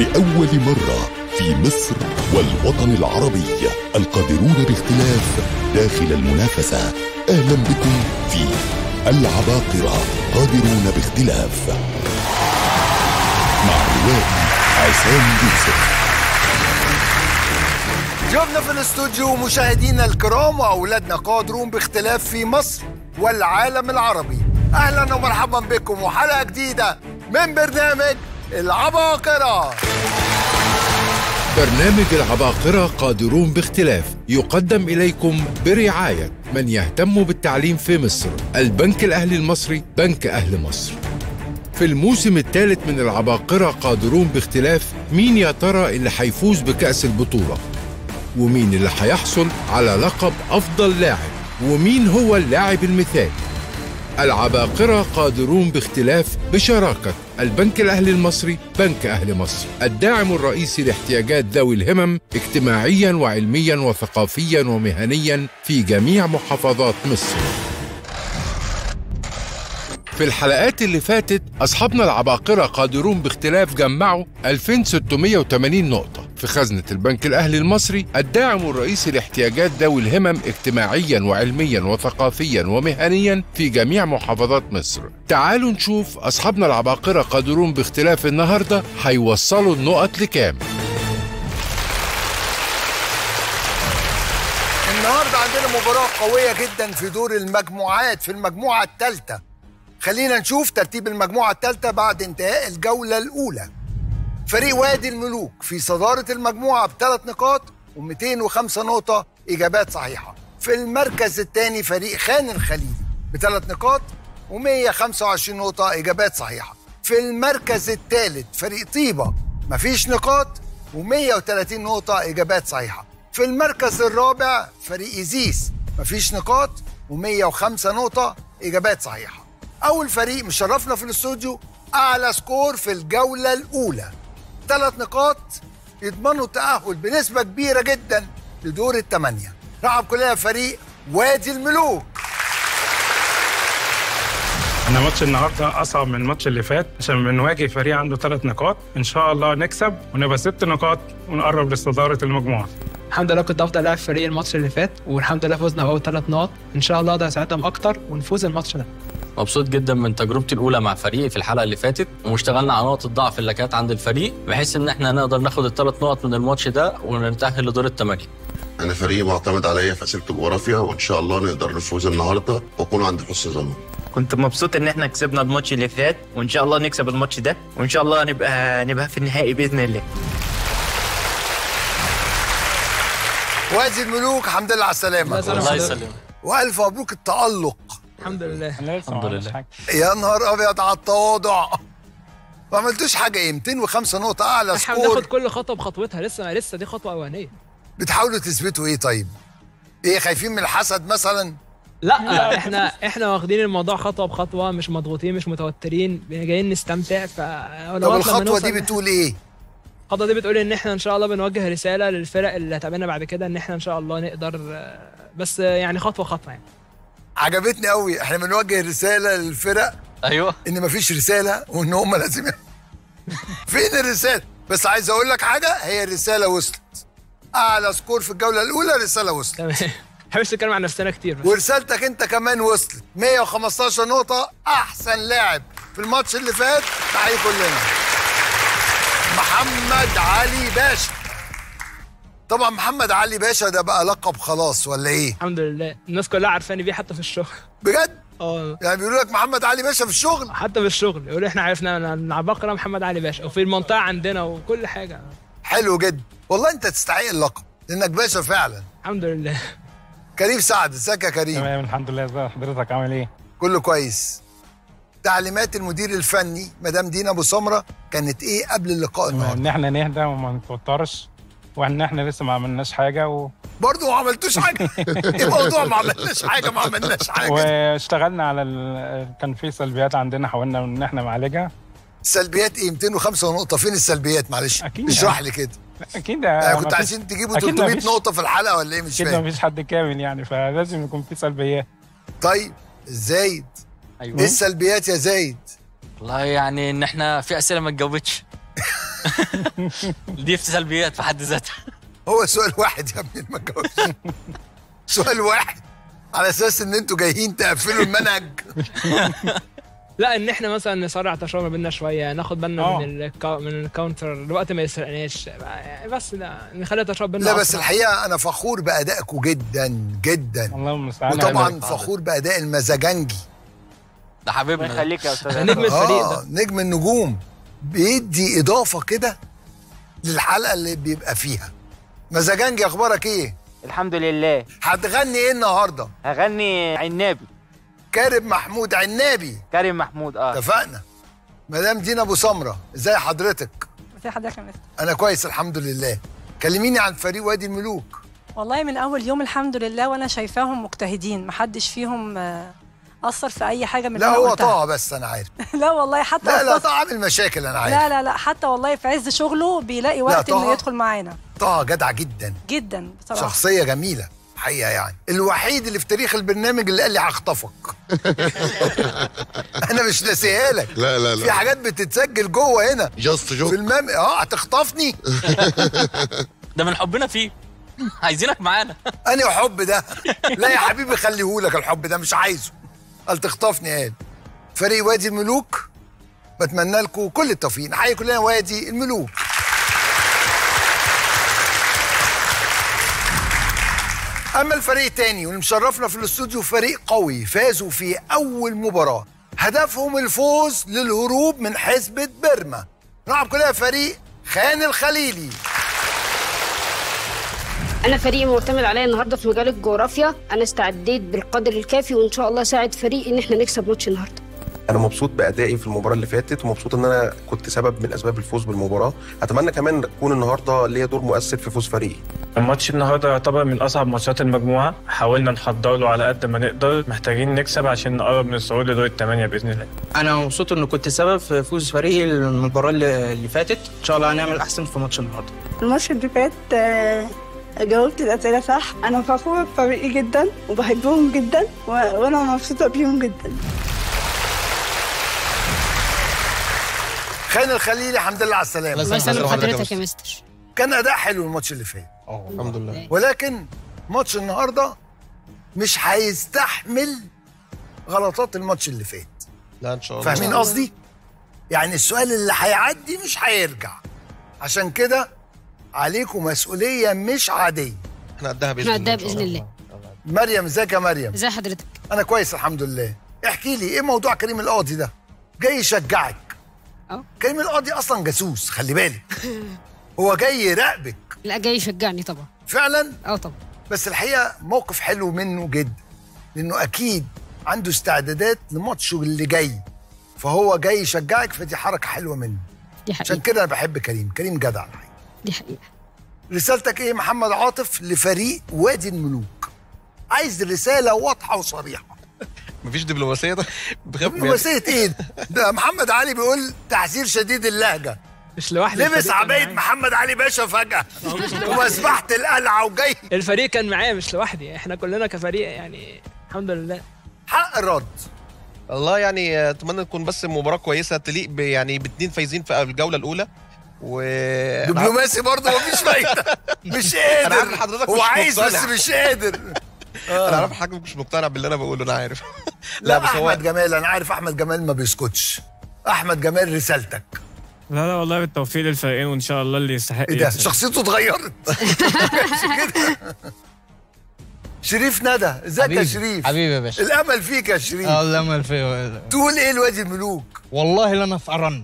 لأول مرة في مصر والوطن العربي القادرون باختلاف داخل المنافسة أهلا بكم في العباقرة قادرون باختلاف مع الروائي عصام يوسف ضيوفنا في الاستوديو مشاهدينا الكرام واولادنا قادرون باختلاف في مصر والعالم العربي اهلا ومرحبا بكم وحلقه جديده من برنامج العباقره برنامج العباقرة قادرون باختلاف يقدم إليكم برعاية من يهتم بالتعليم في مصر البنك الأهلي المصري بنك أهل مصر في الموسم الثالث من العباقرة قادرون باختلاف مين يا ترى اللي هيفوز بكأس البطولة ومين اللي هيحصل على لقب أفضل لاعب ومين هو اللاعب المثالي العباقرة قادرون باختلاف بشراكة البنك الأهلي المصري بنك أهل مصر الداعم الرئيسي لاحتياجات ذوي الهمم اجتماعيا وعلميا وثقافيا ومهنيا في جميع محافظات مصر في الحلقات اللي فاتت أصحابنا العباقرة قادرون باختلاف جمعوا 2680 نقطة في خزنة البنك الأهلي المصري الداعم الرئيسي لاحتياجات ذوي الهمم اجتماعيا وعلميا وثقافيا ومهنيا في جميع محافظات مصر تعالوا نشوف أصحابنا العباقرة قادرون باختلاف النهاردة هيوصلوا النقط لكام النهارده عندنا مباراه قويه جدا في دور المجموعات في المجموعه الثالثه خلينا نشوف ترتيب المجموعه الثالثه بعد انتهاء الجوله الاولى فريق وادي الملوك في صداره المجموعه بثلاث نقاط و205 نقطه اجابات صحيحه في المركز الثاني فريق خان الخليلي بثلاث نقاط و125 نقطه اجابات صحيحه في المركز الثالث فريق طيبه مفيش نقاط و130 نقطه اجابات صحيحه في المركز الرابع فريق إيزيس مفيش نقاط و105 نقطة إجابات صحيحة أول فريق مشرفنا في الاستوديو أعلى سكور في الجولة الأولى ثلاث نقاط يضمنوا التأهل بنسبة كبيرة جدا لدور الثمانية رحب كلنا فريق وادي الملوك احنا ماتش النهارده اصعب من الماتش اللي فات عشان بنواجه فريق عنده ثلاث نقاط ان شاء الله نكسب ونبقى ست نقاط ونقرب لاستداره المجموعه الحمد لله كنت افضل لاعب في فريق الماتش اللي فات والحمد لله فزنا باول ثلاث نقط ان شاء الله اقدر اساعدهم اكتر ونفوز الماتش ده مبسوط جدا من تجربتي الاولى مع فريقي في الحلقه اللي فاتت واشتغلنا على نقط الضعف اللي كانت عند الفريق بحيث ان احنا نقدر ناخد الثلاث نقط من الماتش ده ونتاهل لدور الثمانيه انا فريقي معتمد عليا في اسئله الجغرافيا وان شاء الله نقدر نفوز النهارده واكون عند حسن ظن كنت مبسوط ان احنا كسبنا الماتش اللي فات وان شاء الله نكسب الماتش ده وان شاء الله نبقى نبقى في النهائي باذن الله وادي الملوك الحمد لله على السلامة الله يسلمك وألف مبروك التألق الحمد لله الحمد لله يا نهار أبيض على التواضع ما عملتوش حاجة إيه 205 نقطة أعلى احنا بناخد سكور كل خطوه بخطوتها لسه لسه دي خطوه اولانيه بتحاولوا تثبتوا إيه طيب؟ إيه خايفين من الحسد مثلا؟ لا احنا احنا واخدين الموضوع خطوه بخطوه مش مضغوطين مش متوترين جايين نستمتع ف طب الخطوة دي بتقول إيه؟ الخطوه دي بتقول ان احنا ان شاء الله بنوجه رساله للفرق اللي هتقابلنا بعد كده ان احنا ان شاء الله نقدر آه، بس آه، يعني خطوه خطوه يعني عجبتني قوي احنا بنوجه رسالة للفرق ايوه إن مفيش رسالة وإن هم لازم يعملوا. فين الرسالة؟ بس عايز أقول لك حاجة هي الرسالة وصلت أعلى سكور في الجولة الأولى رسالة وصلت تمام حبيبش نتكلم عن نفسنا كتير بس. ورسالتك انت كمان وصلت 115 نقطة أحسن لاعب في الماتش اللي فات تحيي كلنا محمد علي باشا طبعا محمد علي باشا ده بقى لقب خلاص ولا ايه؟ الحمد لله الناس كلها عارفاني بيه حتى في الشغل بجد؟ اه يعني بيقولوا لك محمد علي باشا في الشغل حتى في الشغل يقولوا احنا عرفنا أنا العباقرة محمد علي باشا وفي المنطقة عندنا وكل حاجة حلو جدا والله انت تستحق اللقب لانك باشا فعلا الحمد لله كريم سعد ازيك يا كريم تمام الحمد لله ازي حضرتك عامل ايه كله كويس تعليمات المدير الفني مدام دينا ابو سمره كانت ايه قبل اللقاء النهارده ان احنا نهدى وما نتوترش وان احنا لسه ما عملناش حاجه و... برضه ما عملتوش حاجه ايه موضوع ما عملناش حاجه ما عملناش حاجه واشتغلنا على ال... كان في سلبيات عندنا حاولنا ان احنا نعالجها سلبيات ايه 205 نقطه فين السلبيات معلش أكيد. اشرح لي كده اكيد يعني ما كنت فيش- عايزين تجيبوا أكيد 300 مفيش- نقطه في الحلقه ولا ايه مش اكيد فاهم ما فيش حد كامل يعني فلازم يكون في سلبيات طيب زايد ايه ايوه السلبيات يا زايد والله يعني ان احنا في اسئله ما اتجاوبتش دي في سلبيات في حد ذاتها هو سؤال واحد يا ابني ما تجاوبش سؤال واحد على اساس ان انتوا جايين تقفلوا المنهج لا ان احنا مثلا نسرع تشاور ما بيننا شويه ناخد بالنا آه. من الكا... من الكاونتر الوقت ما يسرقناش بس لا نخلي التشاور بيننا لا بس أسرع. الحقيقه انا فخور بادائكم جدا جدا الله المستعان وطبعا فخور باداء المزاجنجي ده الله حبيبنا يخليك يا استاذ ده نجم الفريق اه ده نجم النجوم بيدي اضافه كده للحلقه اللي بيبقى فيها مزاجنجي اخبارك ايه الحمد لله هتغني ايه النهارده هغني عنابي كارم محمود عنابي كريم محمود اه اتفقنا مدام دينا ابو سمره ازي حضرتك ازي حضرتك يا مستر انا كويس الحمد لله كلميني عن فريق وادي الملوك والله من اول يوم الحمد لله وانا شايفاهم مجتهدين محدش فيهم آه، اثر في اي حاجه من لا اللي أنا هو قلتها. طه بس انا عارف لا والله حتى لا لا أستاذ- طه عامل مشاكل انا عارف لا لا لا حتى والله في عز شغله بيلاقي وقت طه. انه يدخل معانا طه جدع جدا جدا بصراحه شخصيه جميله حقيقه يعني الوحيد اللي في تاريخ البرنامج اللي قال لي هخطفك انا مش ناسيها لك لا لا في لا حاجات بتتسجل جوه هنا جاست في جوك المم اه هتخطفني ده من حبنا فيه عايزينك معانا انهي حب ده لا يا حبيبي خليهولك الحب ده مش عايزه قال تخطفني قال فريق وادي الملوك بتمنى لكم كل التوفيق نحيي كلنا وادي الملوك اما الفريق الثاني واللي مشرفنا في الاستوديو فريق قوي فازوا في اول مباراه هدفهم الفوز للهروب من حزبة بيرما نلعب كلنا فريق خان الخليلي أنا فريقي معتمد عليا النهارده في مجال الجغرافيا، أنا استعديت بالقدر الكافي وإن شاء الله أساعد فريقي إن إحنا نكسب ماتش النهارده. انا مبسوط بادائي في المباراه اللي فاتت ومبسوط ان انا كنت سبب من اسباب الفوز بالمباراه اتمنى كمان اكون النهارده ليا دور مؤثر في فوز فريقي الماتش النهارده يعتبر من اصعب ماتشات المجموعه حاولنا نحضر له على قد ما نقدر محتاجين نكسب عشان نقرب من الصعود لدور الثمانيه باذن الله انا مبسوط انه كنت سبب في فوز فريقي المباراه اللي اللي فاتت ان شاء الله هنعمل احسن في ماتش النهارده الماتش اللي فات آه، جاوبت الأسئلة صح أنا فخورة بفريقي جدا وبحبهم جدا و... وأنا مبسوطة بيهم جدا خان الخليلي الحمد لله على السلامه الله يسلم حضرتك يا مستر. كان اداء حلو الماتش اللي فات الحمد لله ولكن ماتش النهارده مش هيستحمل غلطات الماتش اللي فات لا ان شاء الله فاهمين قصدي يعني السؤال اللي هيعدي مش هيرجع عشان كده عليكم مسؤوليه مش عاديه احنا قدها باذن إحنا الله قدها بإذن الله. مريم ازيك يا مريم إزي حضرتك؟ انا كويس الحمد لله احكي لي ايه موضوع كريم القاضي ده جاي يشجعك أه. كريم القاضي اصلا جاسوس خلي بالك هو جاي يراقبك لا جاي يشجعني طبعا. فعلا أه طبعا. بس الحقيقه موقف حلو منه جدا لانه اكيد عنده استعدادات لماتشه اللي جاي فهو جاي يشجعك فدي حركه حلوه منه دي عشان حقيقة. كده انا بحب كريم كريم جدع الحقيقه دي حقيقة. رسالتك ايه محمد عاطف لفريق وادي الملوك عايز رساله واضحه وصريحه مفيش دبلوماسيه ده بخاف دبلوماسيه ايه ده؟ ده محمد علي بيقول تحذير شديد اللهجه مش لوحدي لبس الفريق كان عبايه معايا. محمد علي باشا فجاه ومسبحه القلعه وجاي الفريق كان معايا مش لوحدي احنا كلنا كفريق يعني الحمد لله حق الرد والله يعني اتمنى تكون بس مباراه كويسه تليق ب- يعني باتنين فايزين في الجوله الاولى و دبلوماسي برضه مفيش فايده مش أنا عارف قادر حضرتك هو مش عايز بس مقتنع. مش قادر انا عارف حضرتك مش مقتنع باللي انا بقوله انا عارف لا, بس هو احمد جمال انا عارف احمد جمال ما بيسكتش احمد جمال رسالتك لا لا والله بالتوفيق للفريقين وان شاء الله اللي يستحق ايه ده يكسب. شخصيته اتغيرت مش كده شريف ندى ازيك يا حبيبي، شريف حبيبي يا باشا. الامل فيك يا شريف اه لا ما في تقول ايه لوادي الملوك والله لا انا في ارن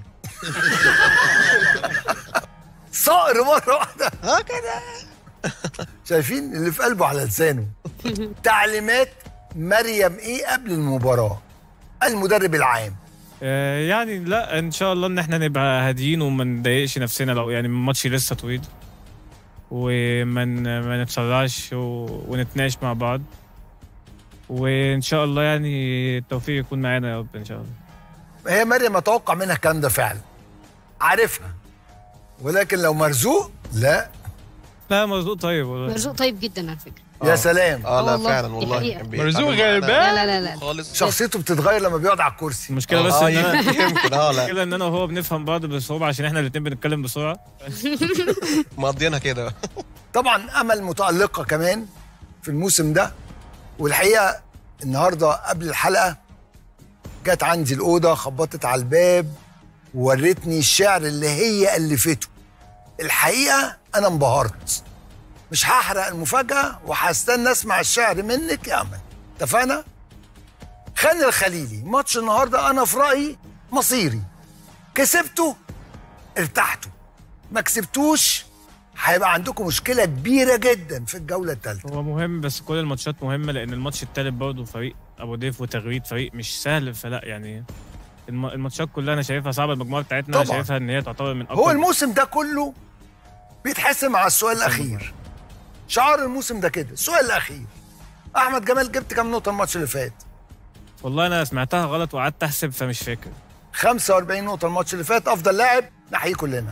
صقر مره واحده اه كده شايفين اللي في قلبه على لسانه تعليمات مريم ايه قبل المباراه المدرب العام آه، يعني لا ان شاء الله ان احنا نبقى هاديين وما نضايقش نفسنا لو يعني الماتش لسه طويل وما ن- ما نتسرعش و- ونتناقش مع بعض وان شاء الله يعني التوفيق يكون معانا يا رب ان شاء الله هي مريم اتوقع منها الكلام ده فعلا عارفها ولكن لو مرزوق لا لا مرزوق طيب والله مرزوق طيب جدا على فكرة. يا سلام اه لا والله، فعلا دي والله حقيقة. كان مرزوق بيتعامل معانا غلبان. لا لا لا لا خالص شخصيته بتتغير لما بيقعد على الكرسي المشكله بس اه ان انا يمكن يمكن اه لا المشكله ان انا وهو بنفهم بعض بصعوبه عشان احنا الاثنين بنتكلم بسرعه مقضينها كده طبعا امل متالقه كمان في الموسم ده والحقيقه النهارده قبل الحلقه جت عندي الاوضه خبطت على الباب وورتني الشعر اللي هي الفته الحقيقه انا انبهرت مش هحرق المفاجاه وهستنى اسمع الشعر منك يا امل اتفقنا خان الخليلي ماتش النهارده انا في رايي مصيري كسبته ارتحتوا ما كسبتوش هيبقى عندكم مشكله كبيره جدا في الجوله الثالثه هو مهم بس كل الماتشات مهمه لان الماتش التالت برضه فريق ابو ضيف وتغريد فريق مش سهل فلا يعني الم- الماتشات كلها انا شايفها صعبه المجموعه بتاعتنا طبعاً. انا شايفها ان هي تعتبر من اقوى هو الموسم ده كله بيتحسم على السؤال الاخير شعار الموسم ده كده السؤال الاخير احمد جمال جبت كام نقطه الماتش اللي فات والله انا سمعتها غلط وقعدت احسب فمش فاكر 45 نقطه الماتش اللي فات افضل لاعب نحييه كلنا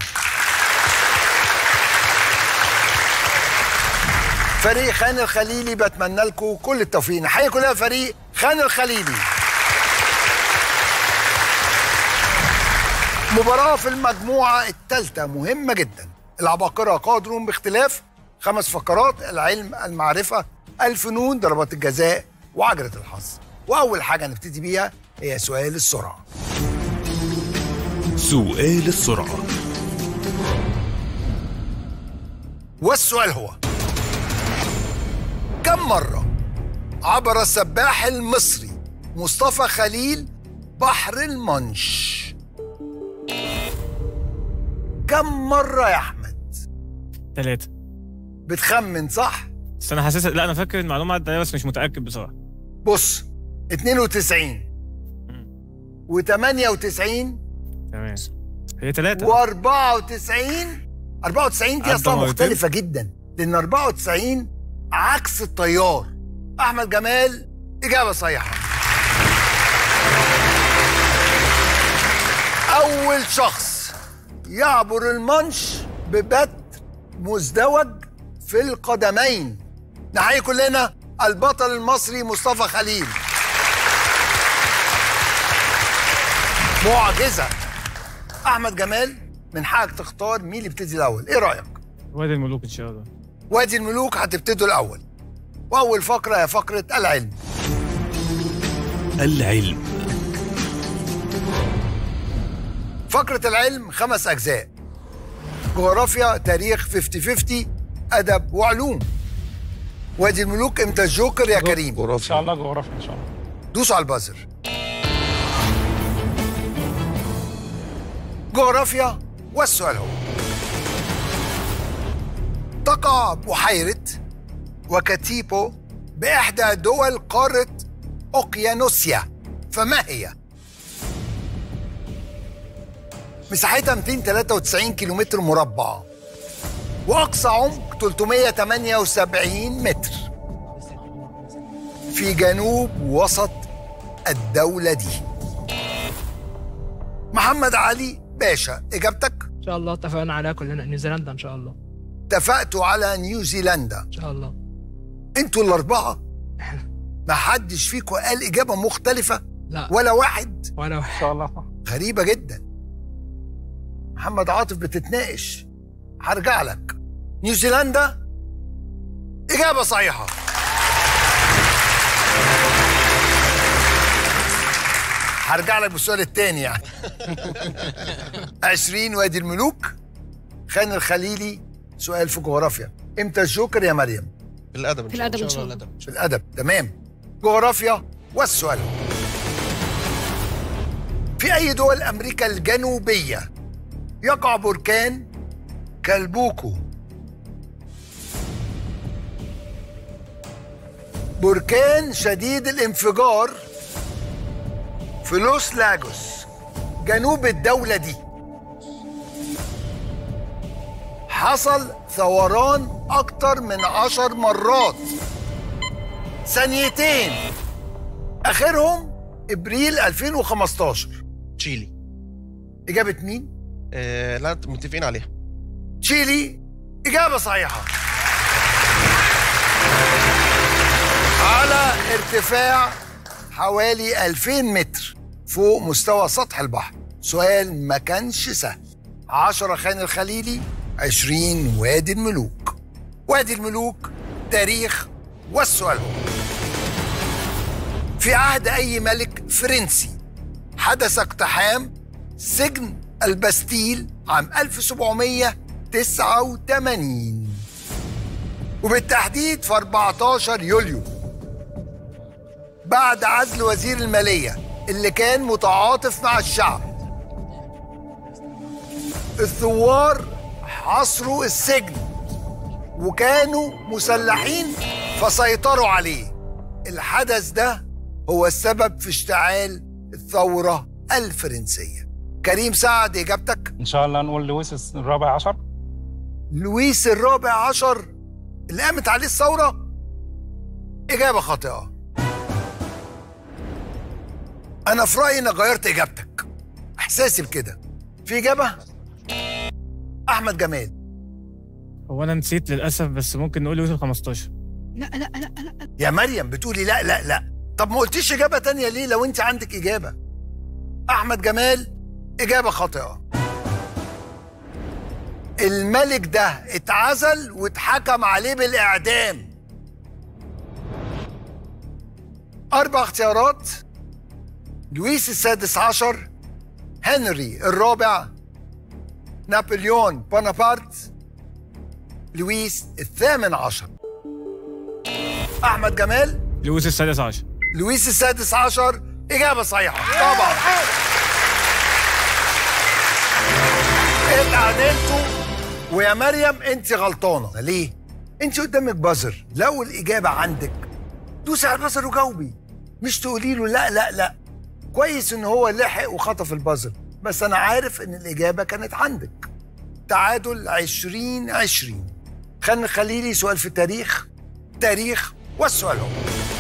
فريق خان الخليلي بتمنى لكم كل التوفيق نحيي كلنا فريق خان الخليلي مباراة في المجموعة الثالثة مهمة جدا العباقرة قادرون باختلاف خمس فقرات العلم المعرفة الفنون ضربات الجزاء وعجلة الحظ وأول حاجة نبتدي بيها هي سؤال السرعة سؤال السرعة والسؤال هو كم مرة عبر السباح المصري مصطفى خليل بحر المنش كم مرة يا أحمد ثلاثه بتخمن صح بس انا حاسس لا انا فاكر المعلومه ده بس مش متاكد بصراحه بص 92 و98 تمام هي ثلاثه و94 94 دي عدى اصلا مرتين. مختلفة جدا لأن 94 عكس التيار أحمد جمال إجابة صحيحة أول شخص يعبر المنش ببت مزدوج في القدمين نحيي كلنا البطل المصري مصطفى خليل معجزة أحمد جمال من حقك تختار مين اللي يبتدي الأول إيه رأيك؟ وادي الملوك ان شاء الله وادي الملوك هتبتدوا الأول وأول فقرة هي فقرة العلم العلم فقرة العلم خمس أجزاء جغرافيا تاريخ 50 50 أدب وعلوم وادي الملوك امتى الجوكر يا كريم ان شاء الله جغرافيا ان شاء الله دوسوا على البازر جغرافيا والسؤال هو تقع بحيرة وكاتيبو بإحدى دول قارة أوقيانوسيا فما هي؟ مساحتها 293 كيلومتر مربع وأقصى عمق 378 متر في جنوب وسط الدولة دي محمد علي باشا إجابتك ان شاء الله اتفقنا عليها كلنا نيوزيلندا ان شاء الله اتفقتوا على نيوزيلندا ان شاء الله انتوا الأربعة ما حدش فيكم قال إجابة مختلفة لا ولا واحد ولا واحد ان شاء الله صح غريبة جدا محمد عاطف بتتناقش هرجع لك نيوزيلندا إجابة صحيحة هرجع لك بالسؤال التاني يعني 20 وادي الملوك خان الخليلي سؤال في جغرافيا امتى الجوكر يا مريم في الادب في الأدب إن شاء الله. الادب في الأدب تمام جغرافيا والسؤال في أي دول أمريكا الجنوبية يقع بركان كالبوكو بركان شديد الانفجار في لوس لاجوس جنوب الدولة دي حصل ثوران أكتر من عشر مرات ثانيتين آخرهم إبريل 2015 تشيلي إجابة مين؟ آه لا متفقين عليها تشيلي إجابة صحيحة على ارتفاع حوالي 2000 متر فوق مستوى سطح البحر سؤال ما كانش سهل 10 خان الخليلي 20 وادي الملوك وادي الملوك تاريخ والسؤال هو في عهد أي ملك فرنسي حدث اقتحام سجن البستيل عام 1789 وبالتحديد في 14 يوليو بعد عزل وزير المالية اللي كان متعاطف مع الشعب الثوار حصروا السجن وكانوا مسلحين فسيطروا عليه الحدث ده هو السبب في اشتعال الثورة الفرنسية كريم سعد إجابتك ان شاء الله نقول لويس الرابع عشر لويس الرابع عشر اللي قامت عليه الثورة إجابة خاطئة أنا في رأيي إنك غيرت إجابتك إحساسي بكده في إجابة أحمد جمال هو انا نسيت للاسف بس ممكن نقول يوسف 15 لا لا لا لا يا مريم بتقولي لا لا لا طب ما قلتيش إجابة تانية ليه لو أنت عندك إجابة أحمد جمال إجابة خاطئة الملك ده اتعزل واتحكم عليه بالإعدام أربع اختيارات لويس السادس عشر هنري الرابع نابليون بونابرت لويس الثامن عشر أحمد جمال لويس السادس عشر لويس السادس عشر إجابة صحيحة طبعا اتعادلتوا ويا مريم انت غلطانة ليه؟ انت قدامك بازر لو الإجابة عندك دوسي على البازر وجاوبي مش تقولي له لا لا لا كويس ان هو لحق وخطف البازر بس انا عارف ان الإجابة كانت عندك تعادل 20 20 خلينا خليلي سؤال في التاريخ تاريخ والسؤال هو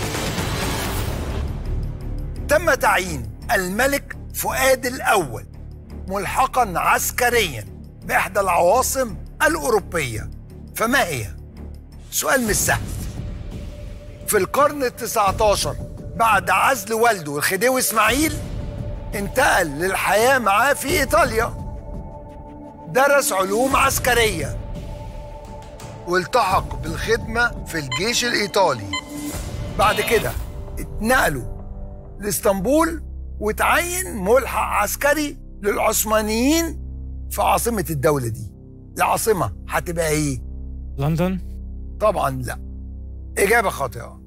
تم تعيين الملك فؤاد الأول ملحقا عسكريا بإحدى العواصم الأوروبية فما هي؟ سؤال مش سهل في القرن التسعة عشر بعد عزل والده الخديوي إسماعيل انتقل للحياة معاه في إيطاليا درس علوم عسكرية والتحق بالخدمة في الجيش الإيطالي بعد كده اتنقلوا لاسطنبول وتعين ملحق عسكري للعثمانيين في عاصمة الدولة دي العاصمة هتبقى ايه؟ لندن طبعا لا إجابة خاطئة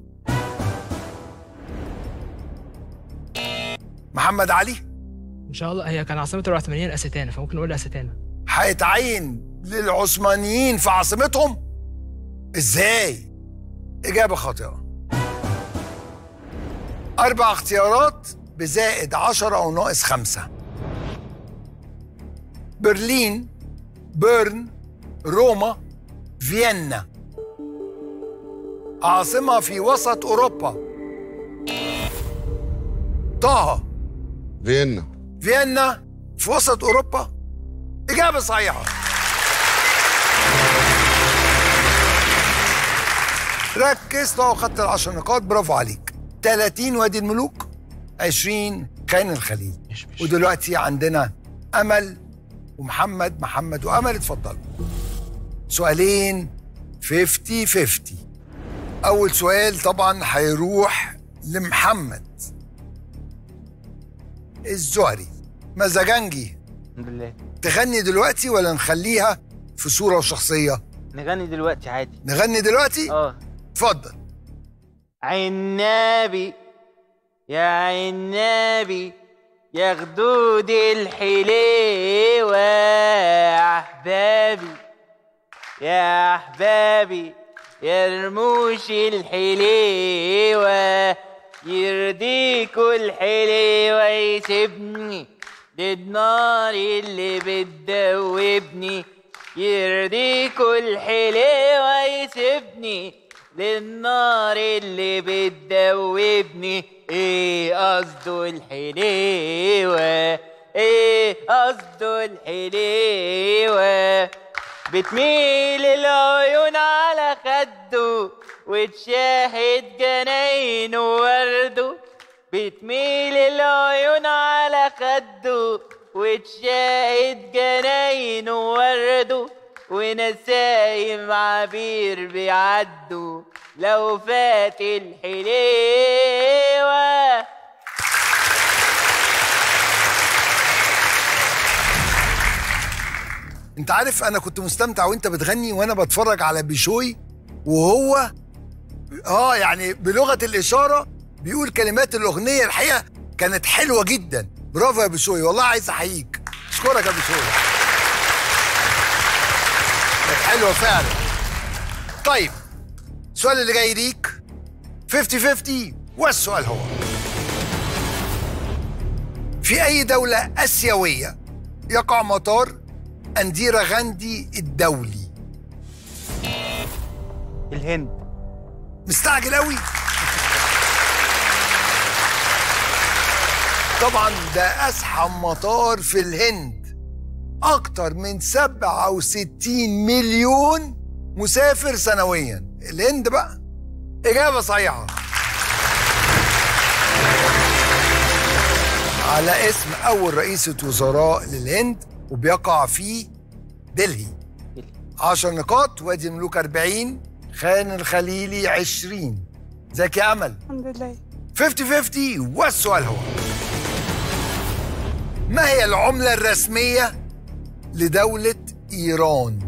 محمد علي ان شاء الله هي كان عاصمه العثمانيين الاستانه فممكن نقول الاستانه هيتعين للعثمانيين في عاصمتهم ازاي اجابه خاطئه اربع اختيارات بزائد عشرة او ناقص خمسة برلين بيرن روما فيينا عاصمة في وسط أوروبا طه فيينا فيينا في وسط أوروبا إجابة صحيحة ركز لو خدت العشر نقاط برافو عليك 30 وادي الملوك 20 خان الخليل ودلوقتي عندنا أمل ومحمد محمد وأمل اتفضلوا سؤالين 50 50 أول سؤال طبعا هيروح لمحمد الزهري مزاجنجي الحمد لله تغني دلوقتي ولا نخليها في صورة وشخصية؟ نغني دلوقتي عادي نغني دلوقتي؟ اه اتفضل عنابي يا عنابي يا خدود الحليوة يا أحبابي يا أحبابي يا رموش الحليوة يرضيكوا الحليوة يسيبني للنار اللي بتدوبني يرضيكوا الحليوة يسيبني للنار اللي بتدوبني ايه قصده الحليوة ايه قصده الحليوة بتميل العيون على خده وتشاهد جناين ورده بتميل العيون على خده وتشاهد جناين ورده ونسايم عبير بيعدوا لو فات الحليوه انت عارف انا كنت مستمتع وانت بتغني وانا بتفرج على بيشوي وهو اه يعني بلغه الاشاره بيقول كلمات الاغنيه الحقيقه كانت حلوه جدا برافو يا بيشوي والله عايز احييك اشكرك يا بيشوي كانت حلوه فعلا طيب السؤال اللي جاي ليك 50 50 والسؤال هو في اي دوله اسيويه يقع مطار انديرا غاندي الدولي الهند مستعجل قوي طبعا ده ازحم مطار في الهند اكتر من 67 مليون مسافر سنويا الهند بقى اجابه صحيحه على اسم اول رئيسة وزراء للهند وبيقع في دلهي 10 نقاط وادي الملوك 40 خان الخليلي 20 ازيك يا امل الحمد لله 50 50 والسؤال هو ما هي العملة الرسمية لدولة إيران؟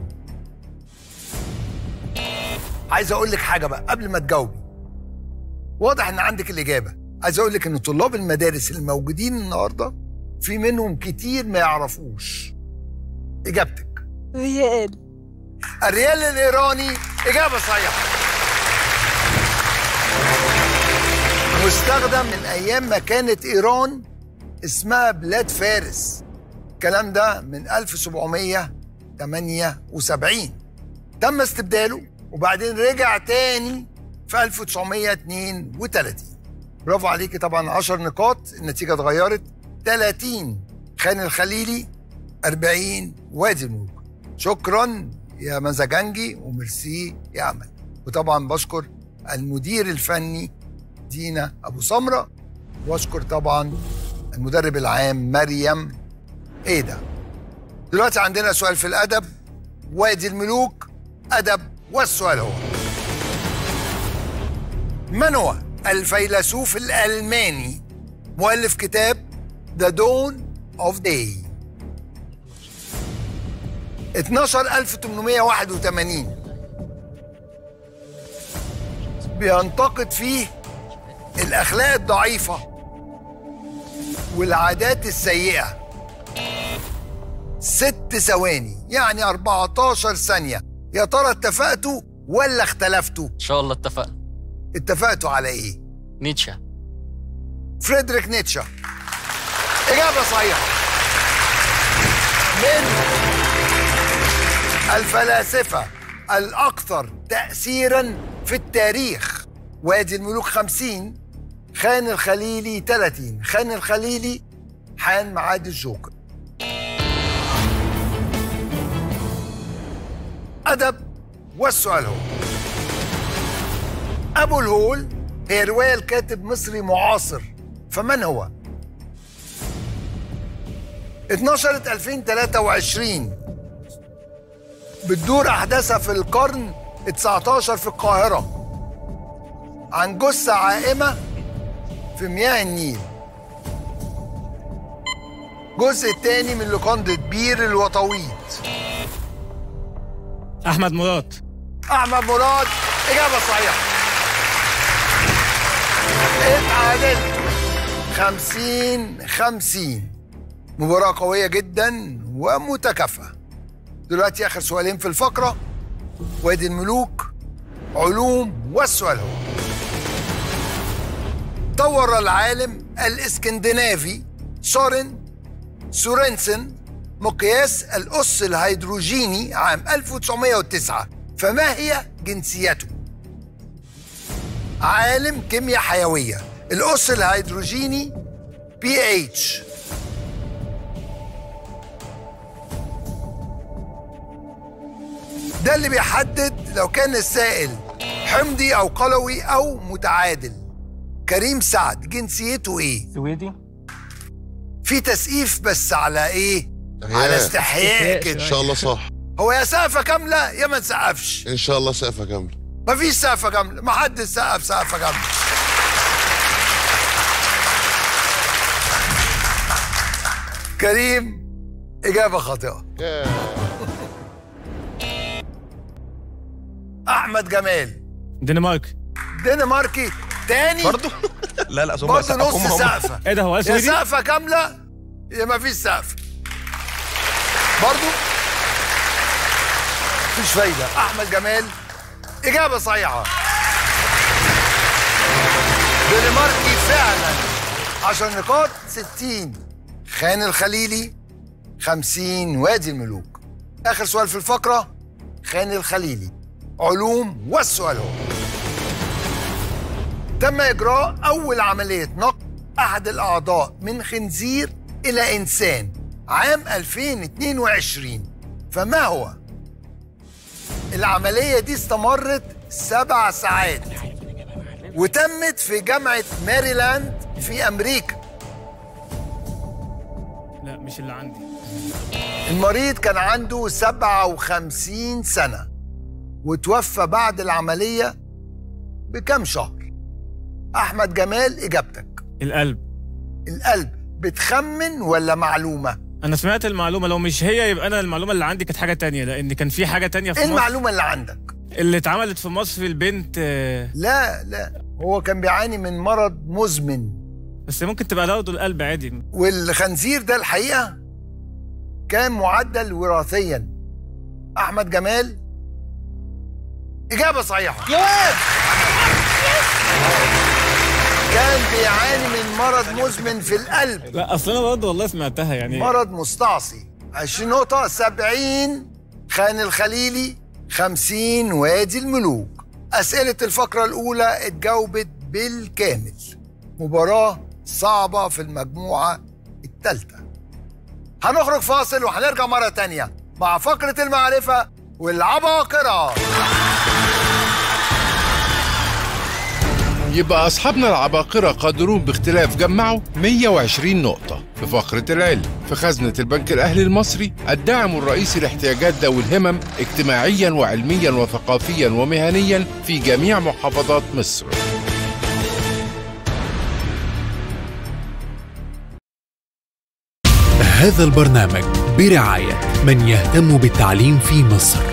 عايز أقول لك حاجة بقى قبل ما تجاوبي واضح إن عندك الإجابة عايز أقول لك إن طلاب المدارس الموجودين النهاردة في منهم كتير ما يعرفوش إجابتك ريال الريال الإيراني إجابة صحيحة مستخدم من أيام ما كانت إيران اسمها بلاد فارس الكلام ده من 1778 تم استبداله وبعدين رجع تاني في 1932 برافو عليكي طبعا 10 نقاط النتيجة اتغيرت 30 خان الخليلي 40 وادي الملوك شكرا يا مزاجنجي وميرسي يا امل وطبعا بشكر المدير الفني دينا ابو سمره واشكر طبعا المدرب العام مريم ايه ده دلوقتي عندنا سؤال في الادب وادي الملوك ادب والسؤال هو من هو الفيلسوف الالماني مؤلف كتاب The Dawn of Day 12881 بينتقد فيه الأخلاق الضعيفة والعادات السيئة ست ثواني يعني 14 ثانية يا ترى اتفقتوا ولا اختلفتوا؟ ان شاء الله اتفقنا اتفقتوا على ايه؟ نيتشه فريدريك نيتشه إجابة صحيحة من الفلاسفة الأكثر تأثيرا في التاريخ وادي الملوك خمسين خان الخليلي 30 خان الخليلي حان معاد الجوكر أدب والسؤال هو أبو الهول هي رواية لكاتب مصري معاصر فمن هو؟ اتنشرت 2023 بتدور أحداثها في القرن ال 19 في القاهرة عن جثة عائمة في مياه النيل الجزء الثاني من لوكاندة بير الوطويط احمد مراد أحمد مراد إجابة صحيحة اتعادلت خمسين خمسين مباراة قوية جدا ومتكافئة دلوقتي آخر سؤالين في الفقرة وادي الملوك علوم والسؤال هو طور العالم الاسكندنافي سورين سورنسن مقياس الأس الهيدروجيني عام 1909 فما هي جنسيته؟ عالم كيمياء حيوية الأس الهيدروجيني بي اتش ده اللي بيحدد لو كان السائل حمدي أو قلوي أو متعادل كريم سعد جنسيته إيه؟ سويدي في تسقيف بس على إيه؟ على استحياء كده ان شاء الله صح هو يا سقفة كاملة يا ما نسقفش ان شاء الله سقفه كامله مفيش سقفة كاملة ما حد سقف سقفة كاملة كريم إجابة خاطئة أحمد جمال دنمارك دنماركي تاني برضه لا لا برضه نص سقفة ايه ده هو يا سويدي؟ سقفة كاملة يا مفيش سقف برضه مفيش فايدة أحمد جمال إجابة صحيحة دنماركي فعلا 10 نقاط 60 خان الخليلي 50 وادي الملوك آخر سؤال في الفقرة خان الخليلي علوم والسؤال هو تم إجراء أول عملية نقل أحد الأعضاء من خنزير إلى إنسان عام 2022 فما هو؟ العملية دي استمرت سبع ساعات وتمت في جامعة ماريلاند في أمريكا لا مش اللي عندي المريض كان عنده 57 سنة وتوفى بعد العملية بكم شهر أحمد جمال إجابتك القلب القلب بتخمن ولا معلومة؟ انا سمعت المعلومه لو مش هي يبقى انا المعلومه اللي عندي كانت حاجه تانية لان كان في حاجه تانية في إيه مصر المعلومة اللي عندك؟ اللي اتعملت في مصر البنت آه، لا لا هو كان بيعاني من مرض مزمن بس ممكن تبقى برضه القلب عادي والخنزير ده الحقيقة كان معدل وراثيا أحمد جمال إجابة صحيحة جواب كان بيعاني من مرض مزمن في القلب لا اصل انا برضه والله سمعتها يعني مرض مستعصي 20 نقطة 70 خان الخليلي 50 وادي الملوك أسئلة الفقرة الأولى اتجاوبت بالكامل مباراة صعبة في المجموعة الثالثة هنخرج فاصل وهنرجع مرة تانية مع فقرة المعرفة والعباقرة يبقى أصحابنا العباقرة قادرون باختلاف جمعوا 120 نقطة في فقرة العلم في خزنة البنك الأهلي المصري الداعم الرئيسي لاحتياجات ذوي الهمم اجتماعيا وعلميا وثقافيا ومهنيا في جميع محافظات مصر هذا البرنامج برعاية من يهتم بالتعليم في مصر